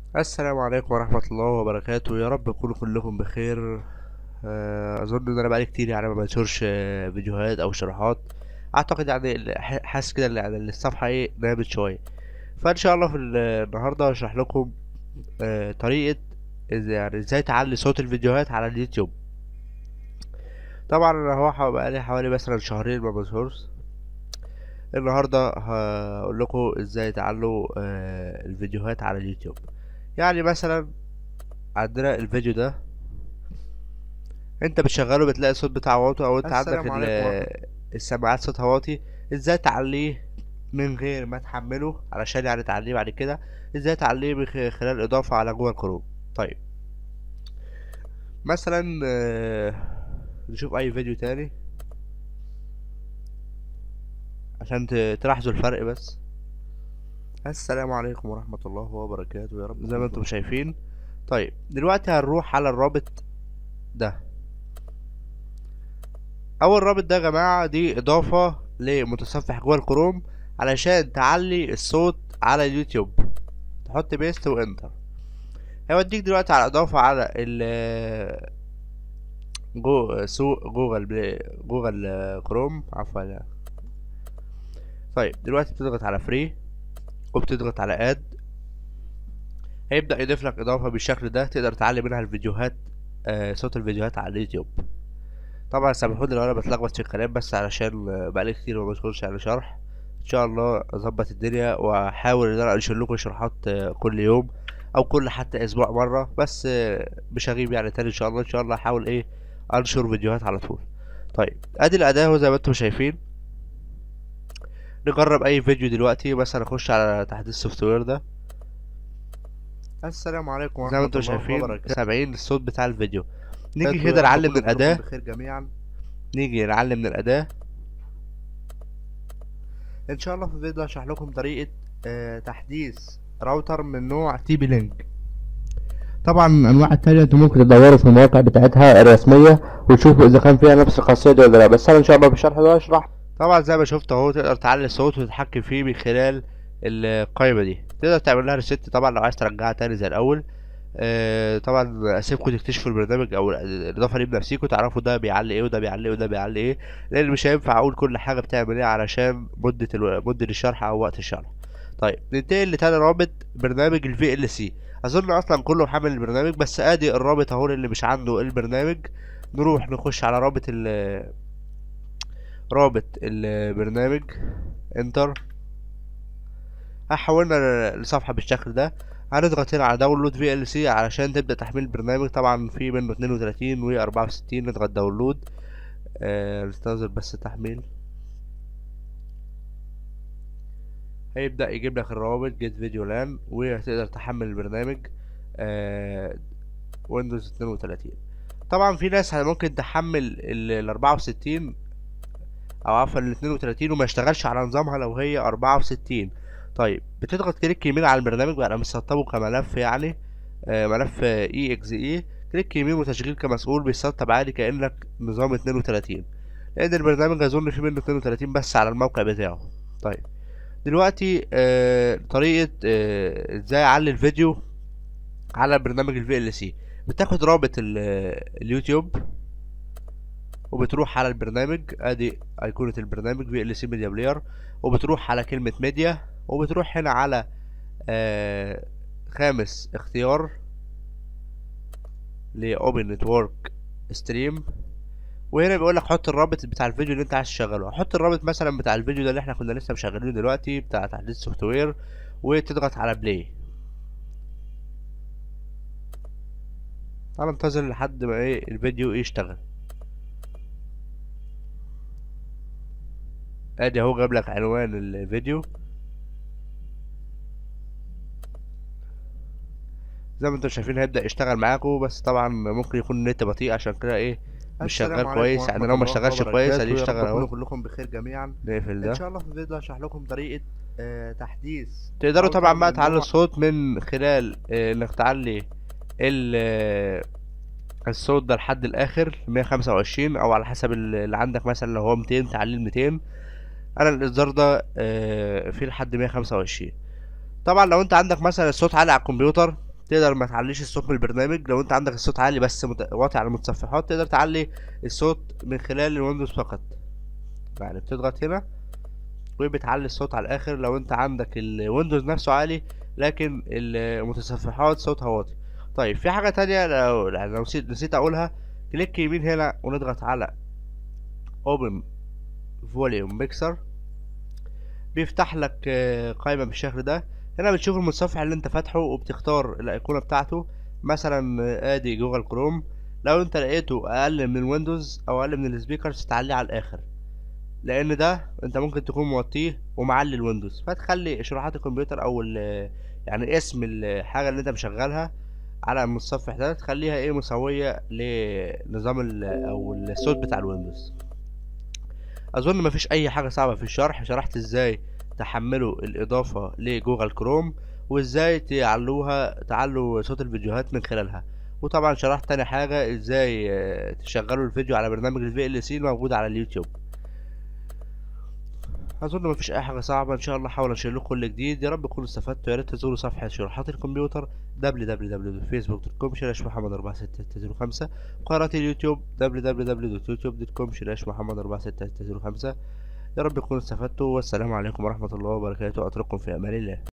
السلام عليكم ورحمة الله وبركاته يا رب تكونوا كلكم بخير آه، أظن إن أنا بقالي كتير يعني ما بنشرش آه، فيديوهات أو شروحات أعتقد يعني ال- ح- حاسس كده إن يعني الصفحة إيه نامت شوية فإن شاء الله في ال- النهاردة هشرح لكم آه، طريقة إز- يعني إزاي تعلي صوت الفيديوهات على اليوتيوب طبعا أنا هو ح- بقالي حوالي مثلا شهرين ما بنشرش النهاردة هقول لكم إزاي تعلوا آه، الفيديوهات على اليوتيوب يعني مثلا عندنا الفيديو ده انت بتشغله بتلاقي الصوت بتاعه واطي او انت عندك السلام ال- عليكم ورحمة السماعات صوتها واطي ازاي تعليه من غير ما تحمله علشان يعني تعليه بعد كده ازاي تعليه من خ- خلال اضافة على جوجل كروم طيب مثلا آه، نشوف اي فيديو تاني عشان ت- تلاحظوا الفرق بس السلام عليكم ورحمة الله وبركاته يا رب زي ما تكونوا انتم شايفين طيب دلوقتي هنروح على الرابط ده اول رابط ده يا جماعه دي اضافه لمتصفح جوجل كروم علشان تعلي الصوت على اليوتيوب تحط بيست وانتر هيوديك دلوقتي على اضافه على ال جو سوق جوجل بلاي جوجل كروم عفوا طيب دلوقتي بتضغط على فري وبتضغط على اد هيبدأ يضيف لك اضافه بالشكل ده تقدر تعلي منها الفيديوهات آه، صوت الفيديوهات على اليوتيوب طبعا سامحوني لو انا بتلخبط في الكلام بس علشان آه، بقالي كتير ما بدخلش على شرح ان شاء الله اظبط الدنيا واحاول ان انا انشر لكم شروحات آه، كل يوم او كل حتى اسبوع مره بس آه، مش هغيب يعني تاني ان شاء الله ان شاء الله احاول ايه انشر فيديوهات على طول طيب ادي الاداة اهو زي ما انتم شايفين نجرب اي فيديو دلوقتي مثلا اخش على تحديث السوفت وير ده السلام عليكم زي ما ورحمة انتم الله شايفين وبركاته سامعين الصوت بتاع الفيديو نيجي يا كده رب نعلم من تكونوا كلكم الاداة بخير جميعا نيجي نعلم من الاداة ان شاء الله في الفيديو هشرح لكم طريقة آه، تحديث راوتر من نوع تي بي لينك طبعا انواع التانية انتوا ممكن تدوروا في المواقع بتاعتها الرسمية وتشوفوا اذا كان فيها نفس الخاصية دي ولا لا بس انا ان شاء الله في الشرح ده هشرح طبعا زي ما شفت اهو تقدر تعلي الصوت وتتحكم فيه من خلال القائمة دي تقدر تعمل لها ريست طبعا لو عايز ترجعها تاني زي الاول آه طبعا اسيبكم تكتشفوا البرنامج او الاضافه دي بنفسكم تعرفوا ده بيعلي ايه وده بيعلي ايه وده بيعلي ايه لان مش هينفع اقول كل حاجه بتعمل ايه علشان مده الو... مده الشرح او وقت الشرح طيب ننتقل لتاني رابط برنامج الفي ال سي اظن اصلا كله محمل البرنامج بس ادي الرابط اهو اللي مش عنده البرنامج نروح نخش على رابط ال رابط البرنامج انتر هحولنا لصفحة بالشكل ده هنضغط هنا على داونلود في ال سي علشان تبدأ تحميل البرنامج طبعا في منه اتنين وتلاتين و اربعة وستين نضغط داونلود آه نستنظر بس تحميل هيبدأ يجيب لك الروابط جيت فيديو لان وهتقدر تحمل البرنامج آه ويندوز اتنين وتلاتين طبعا في ناس ممكن تحمل ال اربعة وستين او عفوا ال 32 وما يشتغلش على نظامها لو هي 64 طيب بتضغط كليك يمين على البرنامج بقى مسطبه كملف يعني آه، ملف اي اكس اي كليك يمين وتشغيل كمسؤول بيسطب عادي كانك نظام 32 لان البرنامج اظن في منه 32 بس على الموقع بتاعه طيب دلوقتي آه طريقة آه ازاي اعلي الفيديو على برنامج الفي ال سي بتاخد رابط ال- اليوتيوب وبتروح على البرنامج ادي ايقونة البرنامج في ال سي ميديا بلاير وبتروح على كلمة ميديا وبتروح هنا على آه خامس اختيار لاوبن نتورك ستريم وهنا بيقول لك حط الرابط بتاع الفيديو اللي انت عايز تشغله حط الرابط مثلا بتاع الفيديو ده اللي احنا كنا لسه مشغلينه دلوقتي بتاع تحديث سوفت وير وتضغط على بلاي هننتظر لحد ما ايه الفيديو يشتغل ادي اهو جاب لك عنوان الفيديو زي ما انتم شايفين هيبدأ يشتغل معاكم بس طبعا ممكن يكون النت بطيء عشان كده ايه مش السلام شغال عليكم كويس يعني ورحمة لو ما الله اشتغلش كويس وبركاته. ادي يا رب يشتغل تكونوا اهو كلكم بخير جميعا نقفل ان ده شاء الله في الفيديو هشرح لكم طريقة آه، تحديث تقدروا راوتر طبعا بقى من تعلي نوع- الصوت من خلال آه، انك تعلي ال آه، الصوت ده لحد الاخر 125 او على حسب ال- اللي عندك مثلا لو هو 200 تعليه ل 200 انا الاصدار ده آه، فيه لحد 125 طبعا لو انت عندك مثلا الصوت عالي على الكمبيوتر تقدر ما تعليش الصوت من البرنامج لو انت عندك الصوت عالي بس مت- واطي على المتصفحات تقدر تعلي الصوت من خلال الويندوز فقط يعني بتضغط هنا وبتعلي الصوت على الاخر لو انت عندك الويندوز نفسه عالي لكن المتصفحات صوتها واطي طيب في حاجة تانية لو يعني لو نسيت نسيت اقولها كليك يمين هنا ونضغط على open volume mixer بيفتح لك آه، قائمة بالشكل ده هنا بتشوف المتصفح اللي انت فاتحه وبتختار الايقونة بتاعته مثلا آه، ادي جوجل كروم لو انت لقيته اقل من الويندوز او اقل من السبيكرز تعليه على الاخر لان ده انت ممكن تكون موطيه ومعلي الويندوز فتخلي شروحات الكمبيوتر او ال- يعني اسم الحاجة اللي انت مشغلها على المتصفح ده تخليها ايه مسوية لنظام ال- او الصوت بتاع الويندوز اظن مفيش اي حاجة صعبة في الشرح شرحت ازاي تحملوا الاضافة لجوجل كروم وازاي تعلوها تعلوا صوت الفيديوهات من خلالها وطبعا شرحت تاني حاجة ازاي آه، تشغلوا الفيديو على برنامج الفي ال سي الموجود على اليوتيوب اظن مفيش اي حاجه صعبه ان شاء الله احاول انشر لكم كل جديد يا رب تكونوا استفدتوا يا ريت تزوروا صفحه شروحات الكمبيوتر www.facebook.com سلاش محمد 4605 وقناه اليوتيوب www.youtube.com سلاش محمد 4605 يا رب تكونوا استفدتوا والسلام عليكم ورحمه الله وبركاته اترككم في امان الله